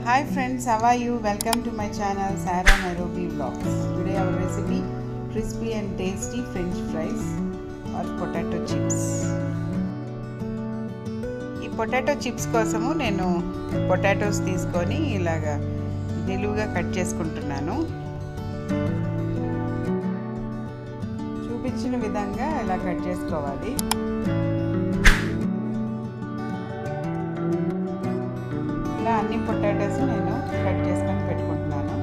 Hi friends, how are you? Welcome to my channel Sarah Nairobi Vlogs. Today our recipe crispy and tasty french fries or potato chips. ఈ potato chips కోసము నేను potatoes తీసుకొని ఇలాగా నిలువుగా cut చేసుకుంటున్నాను చూపించిన విధంగా ఇలా కట్ చేసుకోవాలి ఇలా అన్ని పొటాటోస్ నేను కట్ చేసుకొని పెట్టుకుంటున్నాను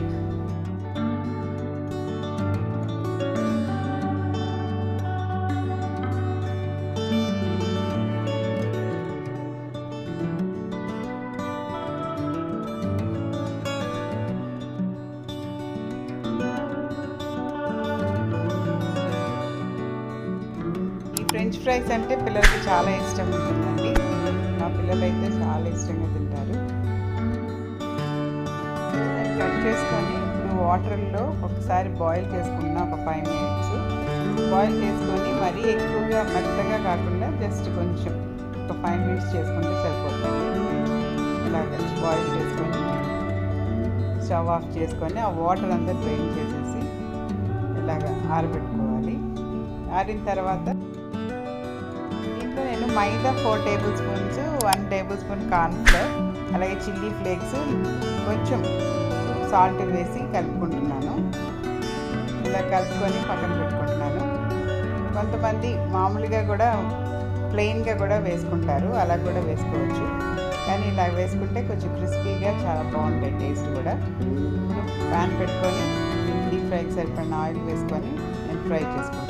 ఈ ఫ్రెంచ్ ఫ్రైస్ అంటే పిల్లలకి చాలా ఇష్టం ఉంటుందండి మా పిల్లలు అయితే చాలా ఇష్టంగా తింటారు కట్ చేసుకొని ఇప్పుడు వాటర్లో ఒకసారి బాయిల్ చేసుకున్న ఒక ఫైవ్ మినిట్స్ బాయిల్ చేసుకొని మరీ ఎక్కువగా మెత్తగా కాకుండా జస్ట్ కొంచెం ఒక ఫైవ్ మినిట్స్ చేసుకుంటే సరిపోతుంది ఇలాగ బాయిల్ చేసుకొని స్టవ్ ఆఫ్ చేసుకొని ఆ వాటర్ అంతా డ్రైన్ చేసేసి ఇలాగ ఆరబెట్టుకోవాలి ఆరిన తర్వాత దీంట్లో నేను మైదా four tablespoons one tablespoon cornflour అలాగే చిల్లీ ఫ్లేక్స్ కొంచెం సాల్ట్ వేసి కలుపుకుంటున్నాను ఇలా కలుపుకొని పక్కన పెట్టుకుంటున్నాను కొంతమంది మామూలుగా కూడా ప్లెయిన్గా కూడా వేసుకుంటారు అలా కూడా వేసుకోవచ్చు కానీ ఇలా వేసుకుంటే కొంచెం క్రిస్పీగా చాలా బాగుంటాయి టేస్ట్ కూడా ఇప్పుడు ప్యాన్ పెట్టుకొని డీప్ ఫ్రైకి సరిపడిన ఆయిల్ వేసుకొని నేను ఫ్రై చేసుకుంటున్నాను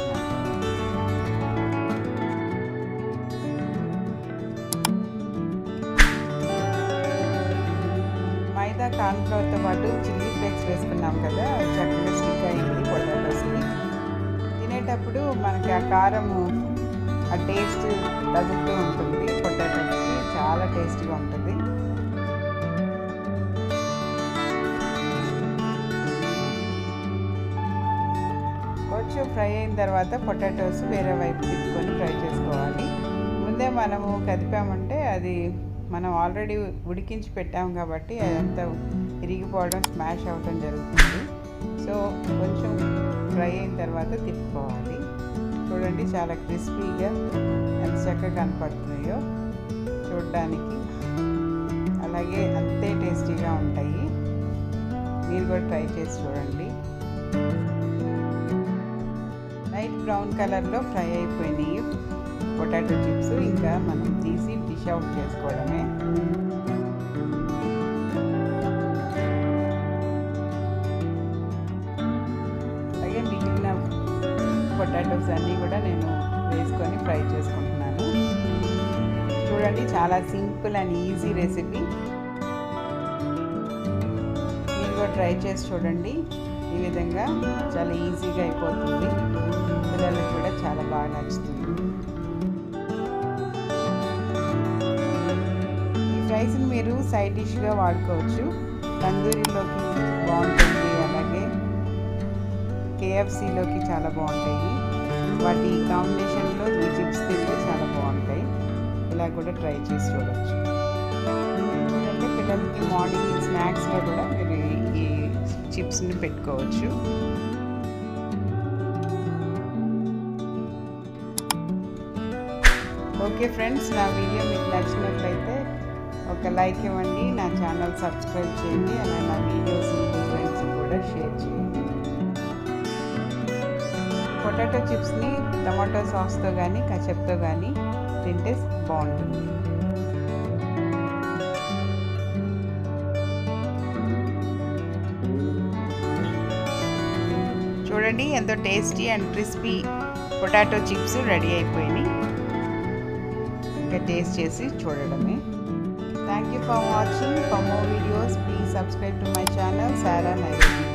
మైదా కార్న్ఫ్లవర్తో పాటు చిల్లీ ఫ్లేక్స్ వేసుకున్నాం కదా చక్కగా స్టిక్ అయింది పొటాటోస్కి తినేటప్పుడు మనకి ఆ కారము ఆ టేస్ట్ తగులుతూ ఉంటుంది పొటాటోస్కి చాలా టేస్టీగా ఉంటుంది కొంచెం ఫ్రై అయిన తర్వాత పొటాటోస్ వేరే వైపు తిప్పుకొని ఫ్రై చేసుకోవాలి ముందే మనము కదిపామంటే అది మనం ఆల్రెడీ ఉడికించి పెట్టాము కాబట్టి అదంతా ఇరిగిపోవడం స్మాష్ అవ్వడం జరుగుతుంది సో కొంచెం ఫ్రై అయిన తర్వాత తిప్పుకోవాలి చూడండి చాలా క్రిస్పీగా ఎంత చక్కగా కనపడుతున్నాయో చూడడానికి అలాగే అంతే టేస్టీగా ఉంటాయి మీరు కూడా ట్రై చేసి చూడండి లైట్ బ్రౌన్ కలర్లో ఫ్రై అయిపోయినాయి పొటాటో చిప్స్ ఇంకా మనం తీసి డిష్ అవుట్ చేసుకోవడమే అలాగే మిగిలిన పొటాటోస్ అన్నీ కూడా నేను వేసుకొని ఫ్రై చేసుకుంటున్నాను చూడండి చాలా సింపుల్ అండ్ ఈజీ రెసిపీ మీరు కూడా ట్రై చేసి చూడండి ఈ విధంగా చాలా ఈజీగా అయిపోతుంది పిల్లలకు కూడా చాలా బాగా నచ్చుతుంది ఈ ఫ్రైస్ని మీరు సైడ్ డిష్గా వాడుకోవచ్చు తందూరిలోకి బాగుంటుంది అలాగే కేఎఫ్సీలోకి చాలా బాగుంటాయి వాటి కాంబినేషన్లో ఈ చిప్స్ తింటే చాలా బాగుంటాయి ఇలా కూడా ట్రై చేసి చూడవచ్చు ఎందుకంటే పిల్లలకి మార్నింగ్ స్నాక్స్గా కూడా మీరు ఈ చిప్స్ని పెట్టుకోవచ్చు ఓకే ఫ్రెండ్స్ నా వీడియో మీకు నచ్చినట్లయితే ఒక లైక్ ఇవ్వండి నా ఛానల్ సబ్స్క్రైబ్ చేయండి అలాగే నా వీడియోస్ మీ ఫ్రెండ్స్ కూడా షేర్ చేయండి పొటాటో చిప్స్ని టమాటో సాస్తో కానీ కచప్తో కానీ తింటే బాగుంటుంది చూడండి ఎంతో tasty and crispy potato chips ready అయిపోయినాయి ఇంకా టేస్ట్ చేసి చూడడమే thank you for watching for more videos please subscribe to my channel Sara Nairobi